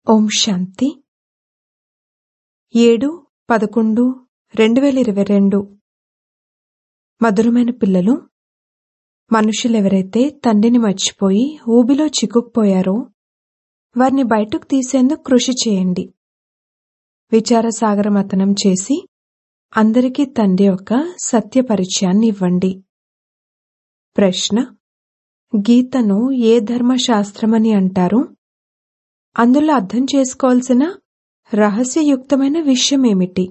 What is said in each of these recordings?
ఓం శాంతి ఏడు పదకొండు రెండు వేల ఇరవై రెండు మధురమైన పిల్లలు మనుషులెవరైతే తండ్రిని మర్చిపోయి ఊబిలో చిక్కుకుపోయారో వారిని బయటకు తీసేందుకు కృషి చేయండి విచారసాగర మతనం చేసి అందరికీ తండ్రి యొక్క సత్య పరిచయాన్ని ఇవ్వండి ప్రశ్న గీతను ఏ ధర్మశాస్త్రమని అంటారు అందులో అర్థం చేసుకోవాల్సిన రహస్యయుక్తమైన విషయమేమిటి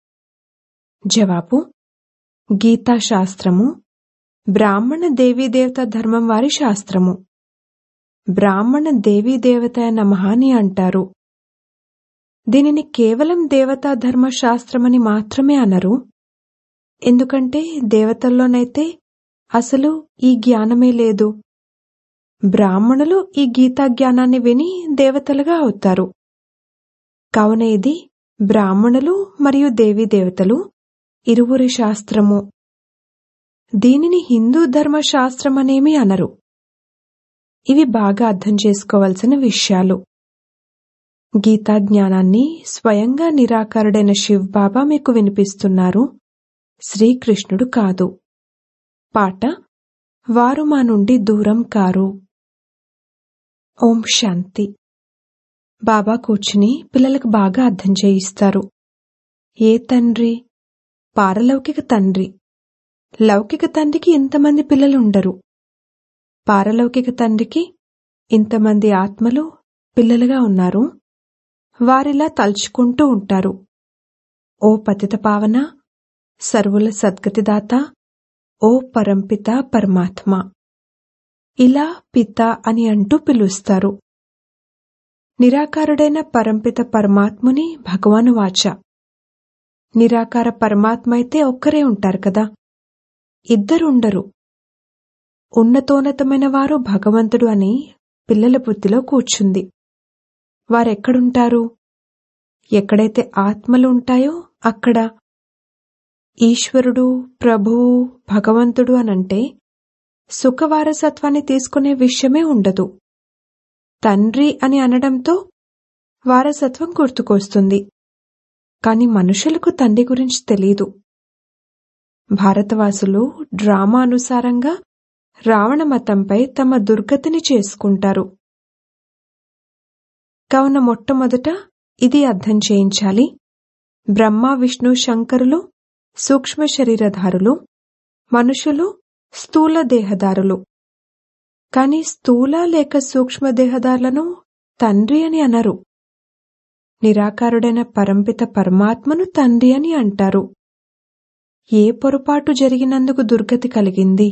జవాబు గీతా శాస్త్రము బ్రాహ్మణ దేవీదేవత ధర్మం వారి శాస్త్రము బ్రాహ్మణ దేవీదేవత నమః అని అంటారు దీనిని కేవలం దేవతా ధర్మ శాస్త్రమని మాత్రమే అనరు ఎందుకంటే దేవతల్లోనైతే అసలు ఈ జ్ఞానమే లేదు బ్రాహ్మణులు ఈ గీతా జ్ఞానాన్ని విని దేవతలుగా అవుతారు కావున ఇది బ్రాహ్మణులు మరియు దేవీ దేవతలు ఇరువురి శాస్త్రము దీనిని హిందూ ధర్మ శాస్త్రమనేమి అనరు ఇవి బాగా అర్థం చేసుకోవలసిన విషయాలు గీతా జ్ఞానాన్ని స్వయంగా నిరాకారుడైన శివ్ బాబా మీకు వినిపిస్తున్నారు శ్రీకృష్ణుడు కాదు పాట వారు మా నుండి దూరం కారు ఓం శాంతి బాబా కూర్చుని పిల్లలకు బాగా అర్థం చేయిస్తారు ఏ తండ్రి పారలౌకిక తండ్రి లౌకిక తండ్రికి ఇంతమంది పిల్లలు ఉండరు పారలౌకిక తండ్రికి ఇంతమంది ఆత్మలు పిల్లలుగా ఉన్నారు వారిలా తలుచుకుంటూ ఉంటారు ఓ పతిత పావన సర్వుల సద్గతిదాత ఓ పరంపిత పరమాత్మ ఇలా పిత అని అంటూ పిలుస్తారు నిరాకారుడైన పరంపిత పరమాత్ముని భగవాను వాచ నిరాకార పరమాత్మ అయితే ఒక్కరే ఉంటారు కదా ఇద్దరు ఉండరు ఉన్నతోన్నతమైన వారు భగవంతుడు అని పిల్లల బుద్ధిలో కూర్చుంది వారెక్కడుంటారు ఎక్కడైతే ఆత్మలు ఉంటాయో అక్కడ ఈశ్వరుడు ప్రభువు భగవంతుడు అనంటే సుఖవారసత్వాన్ని తీసుకునే విషయమే ఉండదు తండ్రి అని అనడంతో వారసత్వం గుర్తుకొస్తుంది కాని మనుషులకు తండ్రి గురించి తెలీదు భారతవాసులు డ్రామా అనుసారంగా రావణ మతంపై తమ దుర్గతిని చేసుకుంటారు కావున మొట్టమొదట ఇది అర్థం చేయించాలి బ్రహ్మ విష్ణు శంకరులు సూక్ష్మ శరీరధారులు మనుషులు స్థూల దేహదారులు కాని స్థూల లేక సూక్ష్మ దేహదారులను తండ్రి అని అనరు నిరాకారుడైన పరంపిత పరమాత్మను తండ్రి అని అంటారు ఏ పొరపాటు జరిగినందుకు దుర్గతి కలిగింది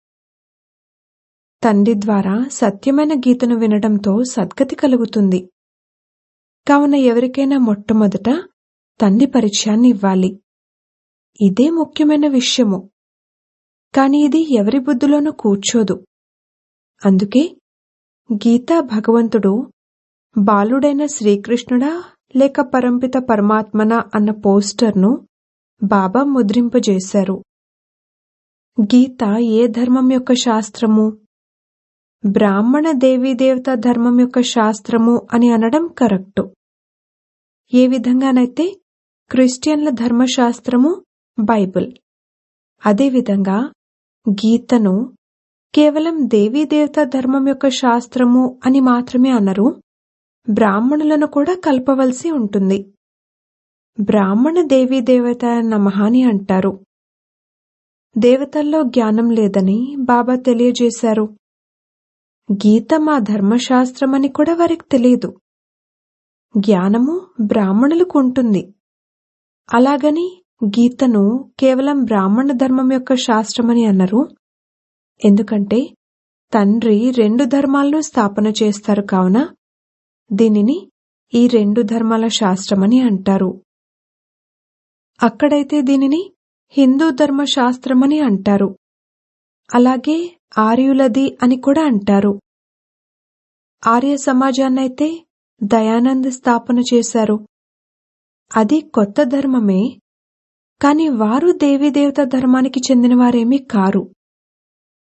తండ్రి ద్వారా సత్యమైన గీతను వినడంతో సద్గతి కలుగుతుంది కావున ఎవరికైనా మొట్టమొదట తండ్రి పరిచయాన్ని ఇవ్వాలి ఇదే ముఖ్యమైన విషయము కాని ఇది ఎవరి బుద్ధిలోనూ కూర్చోదు అందుకే గీతా భగవంతుడు బాలుడైన శ్రీకృష్ణుడా లేక పరంపిత పరమాత్మన అన్న పోస్టర్ను బాబా ముద్రింపజేశారు గీత ఏ ధర్మం యొక్క శాస్త్రము బ్రాహ్మణ దేవీదేవత ధర్మం యొక్క శాస్త్రము అని అనడం కరెక్టు ఏ విధంగానైతే క్రిస్టియన్ల ధర్మశాస్త్రము బైబిల్ అదేవిధంగా గీతను కేవలం దేవీదేవత ధర్మం యొక్క శాస్త్రము అని మాత్రమే అనరు బ్రాహ్మణులను కూడా కలపవలసి ఉంటుంది బ్రాహ్మణ దేవీదేవత నమహాని అంటారు దేవతల్లో జ్ఞానం లేదని బాబా తెలియజేశారు గీత మా ధర్మశాస్త్రమని కూడా వారికి తెలియదు జ్ఞానము బ్రాహ్మణులకు ఉంటుంది అలాగని గీతను కేవలం బ్రాహ్మణ ధర్మం యొక్క శాస్త్రమని అన్నారు ఎందుకంటే తండ్రి రెండు ధర్మాలను స్థాపన చేస్తారు కావున దీనిని ఈ రెండు ధర్మాల శాస్త్రమని అంటారు అక్కడైతే దీనిని హిందూ ధర్మ శాస్త్రమని అంటారు అలాగే ఆర్యులది అని కూడా అంటారు ఆర్య సమాజాన్నైతే దయానంద్ స్థాపన చేశారు అది కొత్త ధర్మమే కాని వారు దేవీదేవత ధర్మానికి చెందినవారేమీ కారు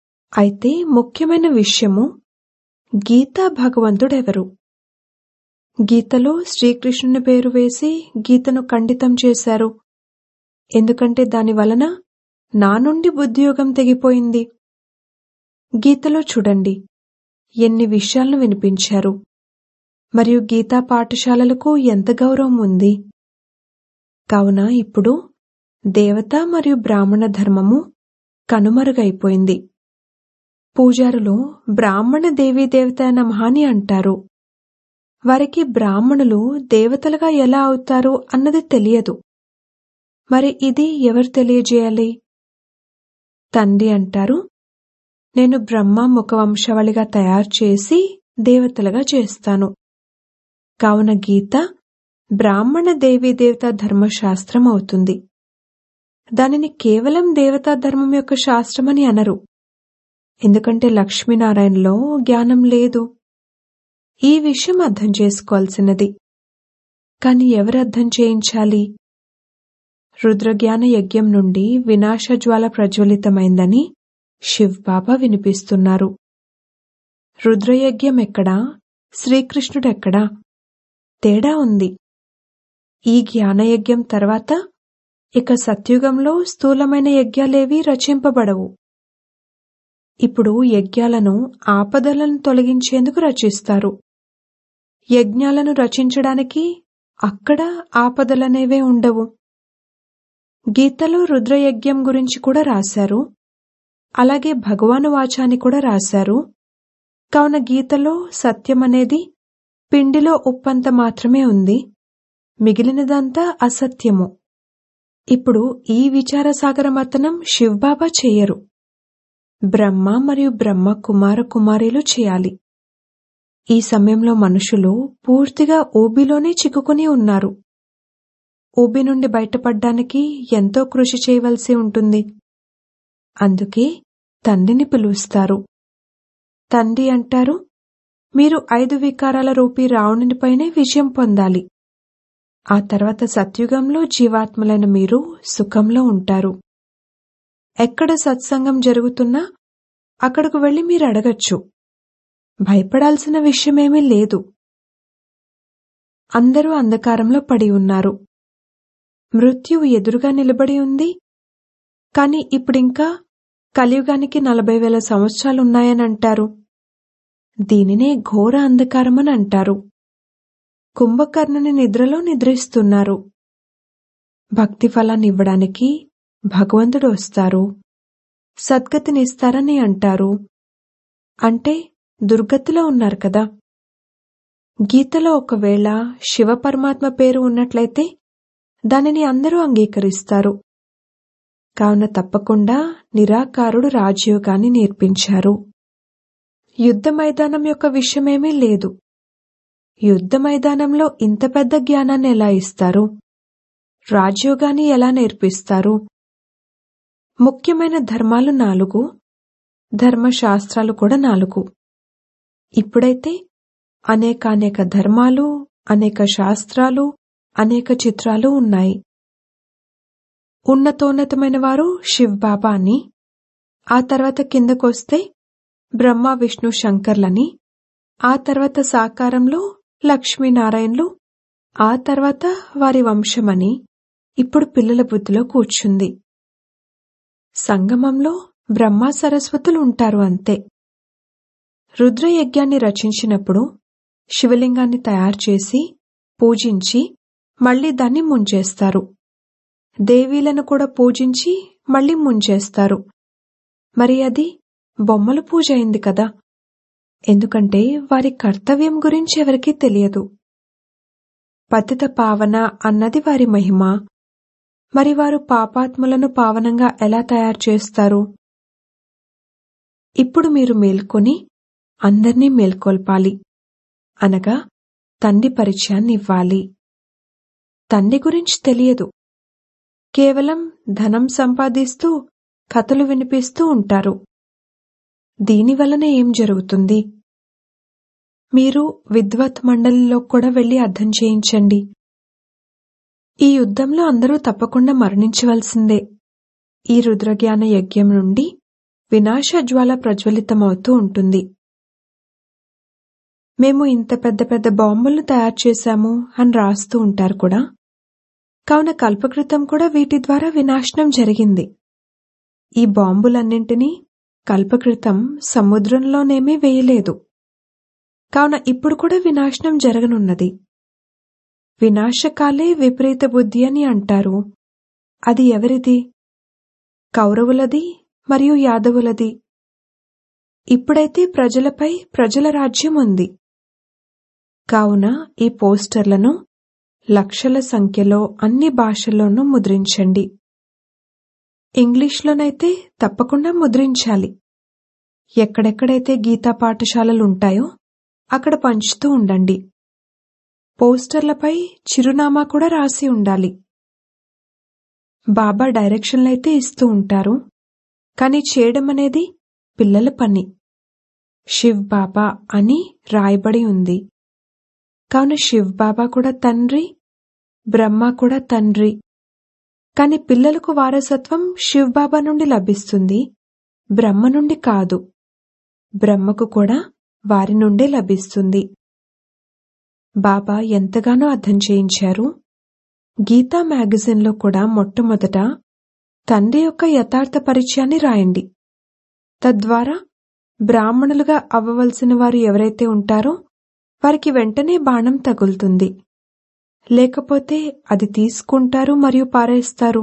అయితే ముఖ్యమైన విషయము గీతా భగవంతుడెవరు గీతలో శ్రీకృష్ణుని పేరు వేసి గీతను ఖండితం చేశారు ఎందుకంటే దాని వలన నా నుండి బుద్ధియోగం తెగిపోయింది గీతలో చూడండి ఎన్ని విషయాలను వినిపించారు మరియు గీతా పాఠశాలలకు ఎంత గౌరవం ఉంది కావున ఇప్పుడు దేవత మరియు బ్రాహ్మణ ధర్మము కనుమరుగైపోయింది పూజారులు బ్రాహ్మణ దేవీ దేవత నమహాని అంటారు వారికి బ్రాహ్మణులు దేవతలుగా ఎలా అవుతారు అన్నది తెలియదు మరి ఇది ఎవరు తెలియజేయాలి తండ్రి అంటారు నేను బ్రహ్మ ముఖవంశవళిగా తయారు చేసి దేవతలుగా చేస్తాను కావున గీత బ్రాహ్మణ దేవీ దేవత ధర్మశాస్త్రం అవుతుంది దానిని కేవలం దేవతా ధర్మం యొక్క శాస్త్రమని అనరు ఎందుకంటే లక్ష్మీనారాయణలో జ్ఞానం లేదు ఈ విషయం అర్థం చేసుకోవాల్సినది కాని ఎవరు అర్థం చేయించాలి రుద్రజ్ఞాన యజ్ఞం నుండి వినాశజ్వాల ప్రజ్వలితమైందని శివ్ బాబా వినిపిస్తున్నారు రుద్రయజ్ఞం ఎక్కడా శ్రీకృష్ణుడెక్కడా తేడా ఉంది ఈ జ్ఞానయజ్ఞం తర్వాత ఇక సత్యుగంలో స్థూలమైన యజ్ఞాలేవీ రచింపబడవు ఇప్పుడు యజ్ఞాలను ఆపదలను తొలగించేందుకు రచిస్తారు యజ్ఞాలను రచించడానికి అక్కడ ఆపదలనేవే ఉండవు గీతలో రుద్రయజ్ఞం గురించి కూడా రాశారు అలాగే భగవాను వాచాని కూడా రాశారు కావున గీతలో సత్యం అనేది పిండిలో ఉప్పంత మాత్రమే ఉంది మిగిలినదంతా అసత్యము ఇప్పుడు ఈ విచారసాగర మతనం శివబాబా చేయరు బ్రహ్మ మరియు బ్రహ్మ కుమార కుమారీలు చేయాలి ఈ సమయంలో మనుషులు పూర్తిగా ఊబిలోనే చిక్కుకుని ఉన్నారు ఊబి నుండి బయటపడ్డానికి ఎంతో కృషి చేయవలసి ఉంటుంది అందుకే తండ్రిని పిలుస్తారు తండ్రి అంటారు మీరు ఐదు వికారాల రూపీ రావణునిపైనే విజయం పొందాలి ఆ తర్వాత సత్యుగంలో జీవాత్మలైన మీరు సుఖంలో ఉంటారు ఎక్కడ సత్సంగం జరుగుతున్నా అక్కడకు వెళ్లి మీరు అడగచ్చు భయపడాల్సిన విషయమేమీ లేదు అందరూ అంధకారంలో పడి ఉన్నారు మృత్యువు ఎదురుగా నిలబడి ఉంది కాని ఇప్పుడింకా కలియుగానికి నలభై వేల సంవత్సరాలున్నాయని అంటారు దీనినే ఘోర అంధకారమని అంటారు కుంభకర్ణుని నిద్రలో నిద్రిస్తున్నారు భక్తి ఫలాన్ని ఇవ్వడానికి భగవంతుడు వస్తారు సద్గతినిస్తారని అంటారు అంటే దుర్గతిలో ఉన్నారు కదా గీతలో ఒకవేళ శివ పరమాత్మ పేరు ఉన్నట్లయితే దానిని అందరూ అంగీకరిస్తారు కావున తప్పకుండా నిరాకారుడు రాజయోగాన్ని నేర్పించారు యుద్ధ మైదానం యొక్క విషయమేమీ లేదు యుద్ధ మైదానంలో ఇంత పెద్ద జ్ఞానాన్ని ఎలా ఇస్తారు రాజయోగాన్ని ఎలా నేర్పిస్తారు ముఖ్యమైన ధర్మాలు నాలుగు ధర్మశాస్త్రాలు కూడా నాలుగు ఇప్పుడైతే అనేకానేక ధర్మాలు అనేక శాస్త్రాలు అనేక చిత్రాలు ఉన్నాయి ఉన్నతోన్నతమైన వారు శివ్ బాబా అని ఆ తర్వాత కిందకొస్తే బ్రహ్మ విష్ణు శంకర్లని ఆ తర్వాత సాకారంలో లక్ష్మీనారాయణలు ఆ తర్వాత వారి వంశమని ఇప్పుడు పిల్లల బుద్ధిలో కూర్చుంది సంగమంలో బ్రహ్మ సరస్వతులు ఉంటారు అంతే రుద్రయజ్ఞాన్ని రచించినప్పుడు శివలింగాన్ని తయారు చేసి పూజించి మళ్లీ దాన్ని ముంచేస్తారు దేవీలను కూడా పూజించి మళ్లీ ముంచేస్తారు మరి అది బొమ్మల పూజ అయింది కదా ఎందుకంటే వారి కర్తవ్యం గురించి ఎవరికీ తెలియదు పతిత పావన అన్నది వారి మహిమ మరి వారు పాపాత్ములను పావనంగా ఎలా తయారు చేస్తారు ఇప్పుడు మీరు మేల్కొని అందర్నీ మేల్కొల్పాలి అనగా తండ్రి పరిచయాన్ని ఇవ్వాలి తండ్రి గురించి తెలియదు కేవలం ధనం సంపాదిస్తూ కథలు వినిపిస్తూ ఉంటారు దీనివలన ఏం జరుగుతుంది మీరు విద్వత్ మండలిలో కూడా వెళ్లి అర్థం చేయించండి ఈ యుద్ధంలో అందరూ తప్పకుండా మరణించవలసిందే ఈ రుద్రజ్ఞాన యజ్ఞం నుండి వినాశ జ్వాల ప్రజ్వలితమవుతూ ఉంటుంది మేము ఇంత పెద్ద పెద్ద బాంబులను తయారు చేశాము అని రాస్తూ ఉంటారు కూడా కావున కల్పకృతం కూడా వీటి ద్వారా వినాశనం జరిగింది ఈ బాంబులన్నింటినీ కల్పకృతం సముద్రంలోనేమీ వేయలేదు కావున ఇప్పుడు కూడా వినాశనం జరగనున్నది వినాశకాలే విపరీత బుద్ధి అని అంటారు అది ఎవరిది కౌరవులది మరియు యాదవులది ఇప్పుడైతే ప్రజలపై ప్రజల రాజ్యం ఉంది కావున ఈ పోస్టర్లను లక్షల సంఖ్యలో అన్ని భాషల్లోనూ ముద్రించండి ఇంగ్లీష్లోనైతే తప్పకుండా ముద్రించాలి ఎక్కడెక్కడైతే గీతా పాఠశాలలు ఉంటాయో అక్కడ పంచుతూ ఉండండి పోస్టర్లపై చిరునామా కూడా రాసి ఉండాలి బాబా డైరెక్షన్లైతే ఇస్తూ ఉంటారు కానీ చేయడం అనేది పిల్లల పని శివ్ బాబా అని రాయబడి ఉంది కావున శివ్ బాబా కూడా తండ్రి బ్రహ్మ కూడా తండ్రి కాని పిల్లలకు వారసత్వం శివ్ బాబా నుండి లభిస్తుంది బ్రహ్మ నుండి కాదు బ్రహ్మకు కూడా వారి నుండే లభిస్తుంది బాబా ఎంతగానో అర్థం చేయించారు గీతా మ్యాగజైన్లో కూడా మొట్టమొదట తండ్రి యొక్క యథార్థ పరిచయాన్ని రాయండి తద్వారా బ్రాహ్మణులుగా అవ్వవలసిన వారు ఎవరైతే ఉంటారో వారికి వెంటనే బాణం తగులుతుంది లేకపోతే అది తీసుకుంటారు మరియు పారేస్తారు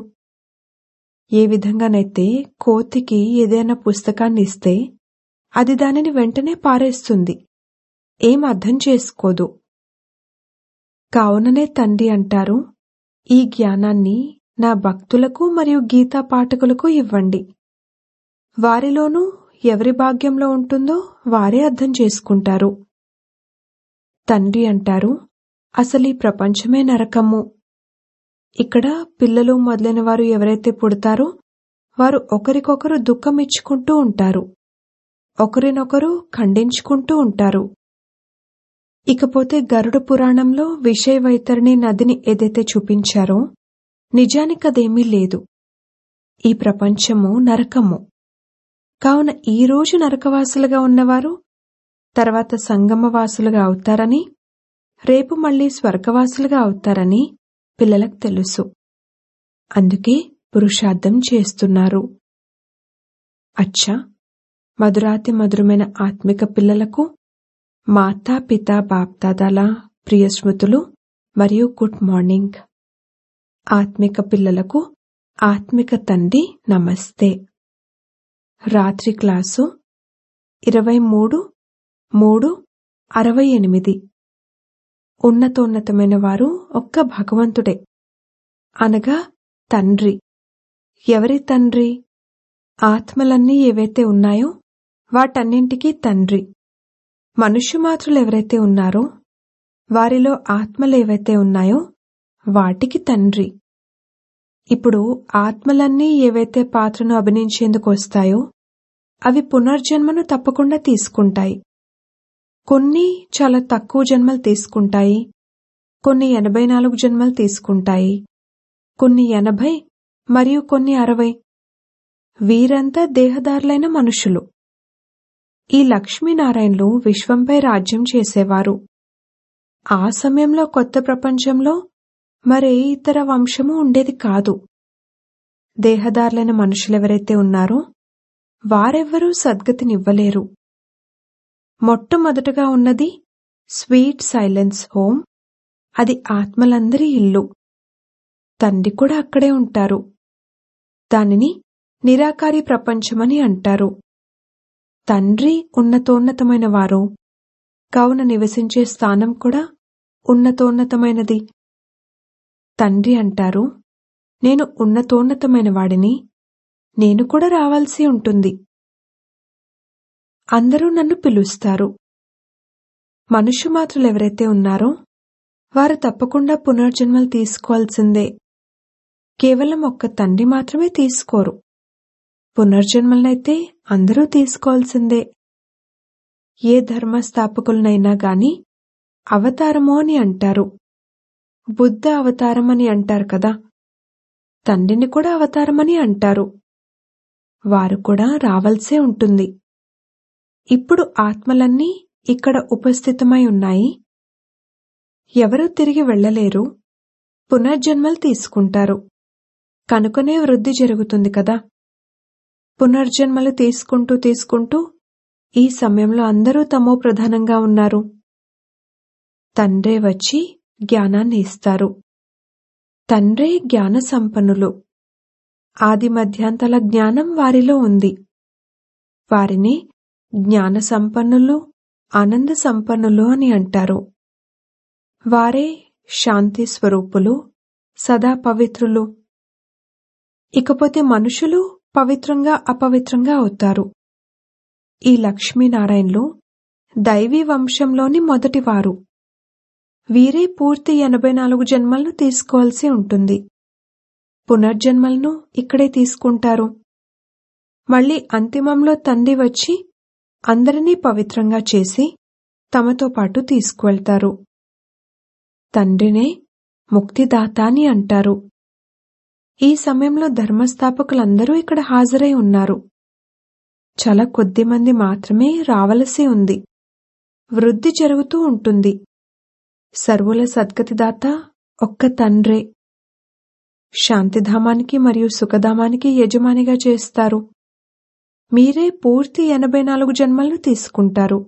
ఏ విధంగానైతే కోతికి ఏదైనా పుస్తకాన్ని ఇస్తే అది దానిని వెంటనే పారేస్తుంది ఏం అర్థం చేసుకోదు కావుననే తండ్రి అంటారు ఈ జ్ఞానాన్ని నా భక్తులకు మరియు గీతా పాఠకులకు ఇవ్వండి వారిలోనూ ఎవరి భాగ్యంలో ఉంటుందో వారే అర్థం చేసుకుంటారు తండ్రి అంటారు అసలు ఈ ప్రపంచమే నరకము ఇక్కడ పిల్లలు మొదలైన వారు ఎవరైతే పుడతారో వారు ఒకరికొకరు దుఃఖం ఇచ్చుకుంటూ ఉంటారు ఒకరినొకరు ఖండించుకుంటూ ఉంటారు ఇకపోతే గరుడ పురాణంలో విషయ వైతరిణి నదిని ఏదైతే చూపించారో నిజానికి అదేమీ లేదు ఈ ప్రపంచము నరకము కావున ఈ రోజు నరకవాసులుగా ఉన్నవారు తర్వాత సంగమవాసులుగా అవుతారని రేపు మళ్లీ స్వర్గవాసులుగా అవుతారని పిల్లలకు తెలుసు అందుకే పురుషార్థం చేస్తున్నారు అచ్చా మధురాతి మధురమైన ఆత్మిక పిల్లలకు మాతా పిత బాప్దాదాల ప్రియ స్మృతులు మరియు గుడ్ మార్నింగ్ ఆత్మిక పిల్లలకు ఆత్మిక తండ్రి నమస్తే రాత్రి క్లాసు ఇరవై మూడు మూడు అరవై ఎనిమిది ఉన్నతోన్నతమైన వారు ఒక్క భగవంతుడే అనగా తండ్రి ఎవరి తండ్రి ఆత్మలన్నీ ఏవైతే ఉన్నాయో వాటన్నింటికీ తండ్రి మనుష్యమాత్రులు ఎవరైతే ఉన్నారో వారిలో ఆత్మలు ఏవైతే ఉన్నాయో వాటికి తండ్రి ఇప్పుడు ఆత్మలన్నీ ఏవైతే పాత్రను అభినయించేందుకు వస్తాయో అవి పునర్జన్మను తప్పకుండా తీసుకుంటాయి కొన్ని చాలా తక్కువ జన్మలు తీసుకుంటాయి కొన్ని ఎనభై నాలుగు జన్మలు తీసుకుంటాయి కొన్ని ఎనభై మరియు కొన్ని అరవై వీరంతా దేహదారులైన మనుషులు ఈ లక్ష్మీనారాయణలు విశ్వంపై రాజ్యం చేసేవారు ఆ సమయంలో కొత్త ప్రపంచంలో మరే ఇతర వంశము ఉండేది కాదు దేహదారులైన మనుషులెవరైతే ఉన్నారో వారెవ్వరూ సద్గతినివ్వలేరు మొట్టమొదటగా ఉన్నది స్వీట్ సైలెన్స్ హోమ్ అది ఆత్మలందరి ఇల్లు తండ్రి కూడా అక్కడే ఉంటారు దానిని నిరాకారి ప్రపంచమని అంటారు తండ్రి ఉన్నతోన్నతమైన వారు కావున నివసించే స్థానం కూడా ఉన్నతోన్నతమైనది తండ్రి అంటారు నేను ఉన్నతోన్నతమైన వాడిని నేను కూడా రావాల్సి ఉంటుంది అందరూ నన్ను పిలుస్తారు మనుష్యమాత్రులు ఎవరైతే ఉన్నారో వారు తప్పకుండా పునర్జన్మలు తీసుకోవాల్సిందే కేవలం ఒక్క తండ్రి మాత్రమే తీసుకోరు పునర్జన్మలనైతే అందరూ తీసుకోవాల్సిందే ఏ ధర్మస్థాపకులనైనా గాని అవతారము అని అంటారు బుద్ధ అవతారం అని అంటారు కదా తండ్రిని కూడా అవతారమని అంటారు వారు కూడా రావాల్సే ఉంటుంది ఇప్పుడు ఆత్మలన్నీ ఇక్కడ ఉపస్థితమై ఉన్నాయి ఎవరూ తిరిగి వెళ్ళలేరు పునర్జన్మలు తీసుకుంటారు కనుకనే వృద్ధి జరుగుతుంది కదా పునర్జన్మలు తీసుకుంటూ తీసుకుంటూ ఈ సమయంలో అందరూ తమో ప్రధానంగా ఉన్నారు తండ్రే వచ్చి జ్ఞానాన్ని ఇస్తారు తండ్రే జ్ఞాన సంపన్నులు ఆది మధ్యాంతల జ్ఞానం వారిలో ఉంది వారిని జ్ఞాన సంపన్నులు ఆనంద సంపన్నులు అని అంటారు వారే శాంతి స్వరూపులు సదా పవిత్రులు ఇకపోతే మనుషులు పవిత్రంగా అపవిత్రంగా అవుతారు ఈ లక్ష్మీనారాయణలు దైవీ వంశంలోని మొదటివారు వీరే పూర్తి ఎనభై నాలుగు జన్మలను తీసుకోవాల్సి ఉంటుంది పునర్జన్మలను ఇక్కడే తీసుకుంటారు మళ్ళీ అంతిమంలో తండ్రి వచ్చి అందరినీ పవిత్రంగా చేసి తమతో పాటు తీసుకువెళ్తారు తండ్రినే ముక్తిదాత అని అంటారు ఈ సమయంలో ధర్మస్థాపకులందరూ ఇక్కడ హాజరై ఉన్నారు చాలా కొద్ది మంది మాత్రమే రావలసి ఉంది వృద్ధి జరుగుతూ ఉంటుంది సర్వుల సద్గతిదాత ఒక్క తండ్రే శాంతిధామానికి మరియు సుఖధామానికి యజమానిగా చేస్తారు మీరే పూర్తి ఎనభై నాలుగు జన్మలను తీసుకుంటారు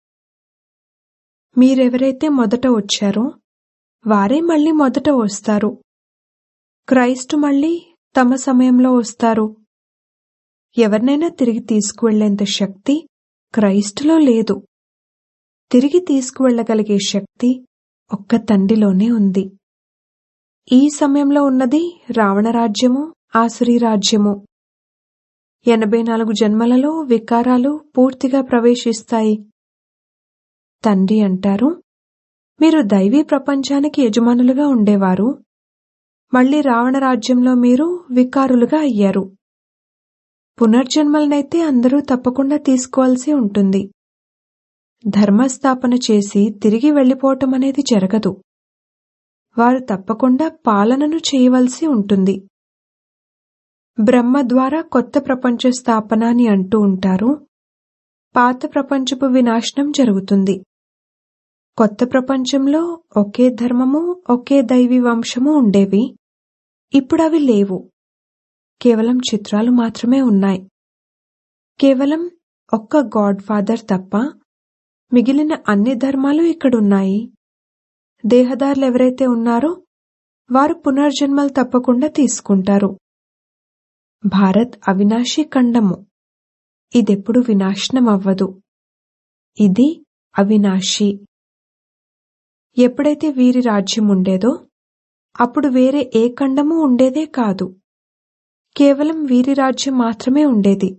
మీరెవరైతే మొదట వచ్చారో వారే మళ్ళీ మొదట వస్తారు క్రైస్టు మళ్ళీ తమ సమయంలో వస్తారు ఎవరినైనా తిరిగి తీసుకువెళ్లేంత శక్తి క్రైస్టులో లేదు తిరిగి తీసుకువెళ్లగలిగే శక్తి ఒక్క తండ్రిలోనే ఉంది ఈ సమయంలో ఉన్నది రావణరాజ్యము ఆసురీ రాజ్యము ఎనభై నాలుగు జన్మలలో వికారాలు పూర్తిగా ప్రవేశిస్తాయి తండ్రి అంటారు మీరు దైవీ ప్రపంచానికి యజమానులుగా ఉండేవారు మళ్లీ రావణ రాజ్యంలో మీరు వికారులుగా అయ్యారు పునర్జన్మలనైతే అందరూ తప్పకుండా తీసుకోవాల్సి ఉంటుంది ధర్మస్థాపన చేసి తిరిగి వెళ్లిపోవటం అనేది జరగదు వారు తప్పకుండా పాలనను చేయవలసి ఉంటుంది బ్రహ్మ ద్వారా కొత్త ప్రపంచ స్థాపన అని అంటూ ఉంటారు పాత ప్రపంచపు వినాశనం జరుగుతుంది కొత్త ప్రపంచంలో ఒకే ధర్మము ఒకే దైవీ వంశము ఉండేవి ఇప్పుడు అవి లేవు కేవలం చిత్రాలు మాత్రమే ఉన్నాయి కేవలం ఒక్క గాడ్ ఫాదర్ తప్ప మిగిలిన అన్ని ధర్మాలు ఇక్కడున్నాయి దేహదారులు ఎవరైతే ఉన్నారో వారు పునర్జన్మలు తప్పకుండా తీసుకుంటారు భారత్ అవినాశీ ఖండము ఇదెప్పుడు వినాశనం అవ్వదు ఇది అవినాశి ఎప్పుడైతే వీరి రాజ్యం ఉండేదో అప్పుడు వేరే ఏ ఖండము ఉండేదే కాదు కేవలం వీరి రాజ్యం మాత్రమే ఉండేది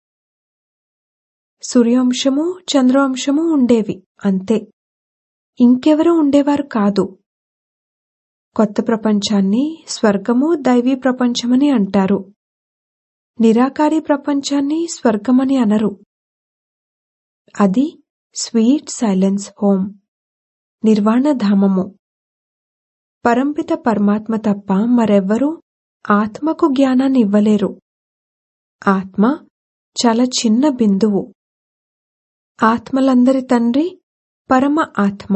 సూర్యవంశము చంద్రవంశము ఉండేవి అంతే ఇంకెవరూ ఉండేవారు కాదు కొత్త ప్రపంచాన్ని స్వర్గము దైవీ ప్రపంచమని అంటారు నిరాకారి ప్రపంచాన్ని స్వర్గమని అనరు అది స్వీట్ సైలెన్స్ హోమ్ నిర్వాణధామము పరంపిత పరమాత్మ తప్ప మరెవ్వరూ ఆత్మకు జ్ఞానాన్ని ఇవ్వలేరు ఆత్మ చాలా చిన్న బిందువు ఆత్మలందరి తండ్రి పరమ ఆత్మ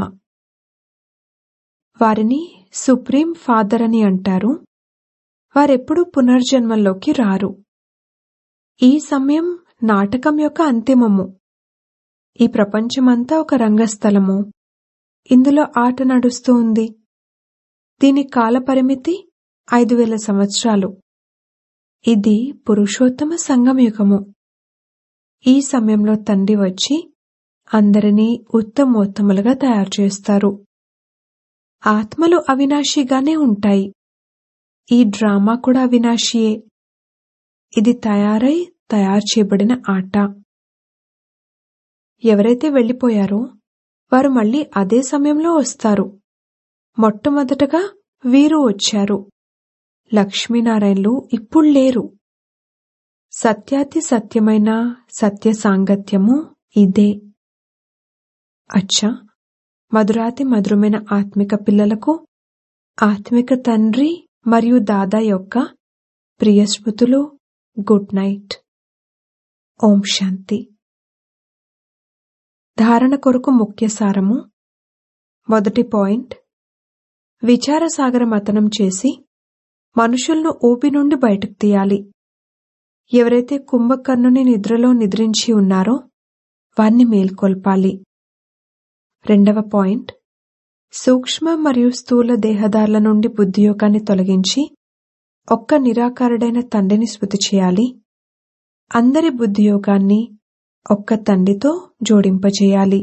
వారిని సుప్రీం ఫాదర్ అని అంటారు వారెప్పుడూ పునర్జన్మల్లోకి రారు ఈ సమయం నాటకం యొక్క అంతిమము ఈ ప్రపంచమంతా ఒక రంగస్థలము ఇందులో ఆట నడుస్తూ ఉంది దీని కాల పరిమితి ఐదు వేల సంవత్సరాలు ఇది పురుషోత్తమ సంగమయుగము ఈ సమయంలో తండ్రి వచ్చి అందరినీ ఉత్తమోత్తములుగా తయారు చేస్తారు ఆత్మలు అవినాశిగానే ఉంటాయి ఈ డ్రామా కూడా అవినాశియే ఇది తయారై తయారు చేయబడిన ఆట ఎవరైతే వెళ్లిపోయారో వారు మళ్ళీ అదే సమయంలో వస్తారు మొట్టమొదటగా వీరు వచ్చారు లక్ష్మీనారాయణలు ఇప్పుడు లేరు సత్యాతి సత్యమైన సత్య సాంగత్యము ఇదే అచ్చా మధురాతి మధురమైన ఆత్మిక పిల్లలకు ఆత్మిక తండ్రి మరియు దాదా యొక్క ప్రియ స్మృతులు గుడ్ నైట్ ఓం శాంతి ధారణ కొరకు ముఖ్య సారము మొదటి పాయింట్ విచారసాగర మతనం చేసి మనుషులను ఊపి నుండి బయటకు తీయాలి ఎవరైతే కుంభకర్ణుని నిద్రలో నిద్రించి ఉన్నారో వారిని మేల్కొల్పాలి రెండవ పాయింట్ సూక్ష్మ మరియు స్థూల దేహదారుల నుండి బుద్ధియోగాన్ని తొలగించి ఒక్క నిరాకారుడైన తండ్రిని స్మృతి చేయాలి అందరి బుద్ధియోగాన్ని ఒక్క తండ్రితో జోడింపజేయాలి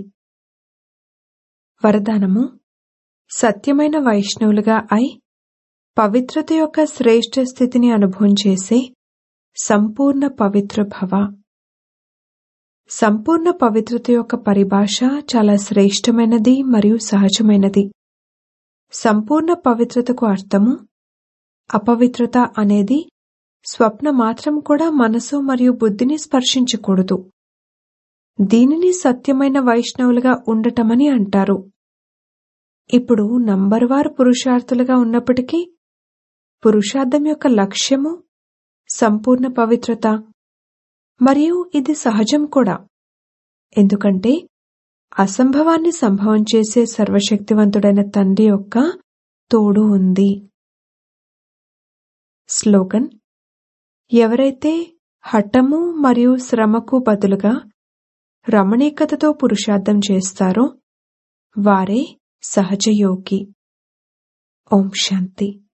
వరదానము సత్యమైన వైష్ణవులుగా అయి పవిత్రత యొక్క శ్రేష్ఠ స్థితిని అనుభవం చేసే సంపూర్ణ పవిత్ర భవ సంపూర్ణ పవిత్రత యొక్క పరిభాష చాలా శ్రేష్టమైనది మరియు సహజమైనది సంపూర్ణ పవిత్రతకు అర్థము అపవిత్రత అనేది స్వప్న మాత్రం కూడా మనసు మరియు బుద్ధిని స్పర్శించకూడదు దీనిని సత్యమైన వైష్ణవులుగా ఉండటమని అంటారు ఇప్పుడు నంబర్వారు పురుషార్థులుగా ఉన్నప్పటికీ పురుషార్థం యొక్క లక్ష్యము సంపూర్ణ పవిత్రత మరియు ఇది సహజం కూడా ఎందుకంటే అసంభవాన్ని సంభవం చేసే సర్వశక్తివంతుడైన తండ్రి యొక్క తోడు ఉంది స్లోగన్ ఎవరైతే హఠము మరియు శ్రమకు బదులుగా రమణీకతతో పురుషార్థం చేస్తారో వారే సహజయోగి ఓం శాంతి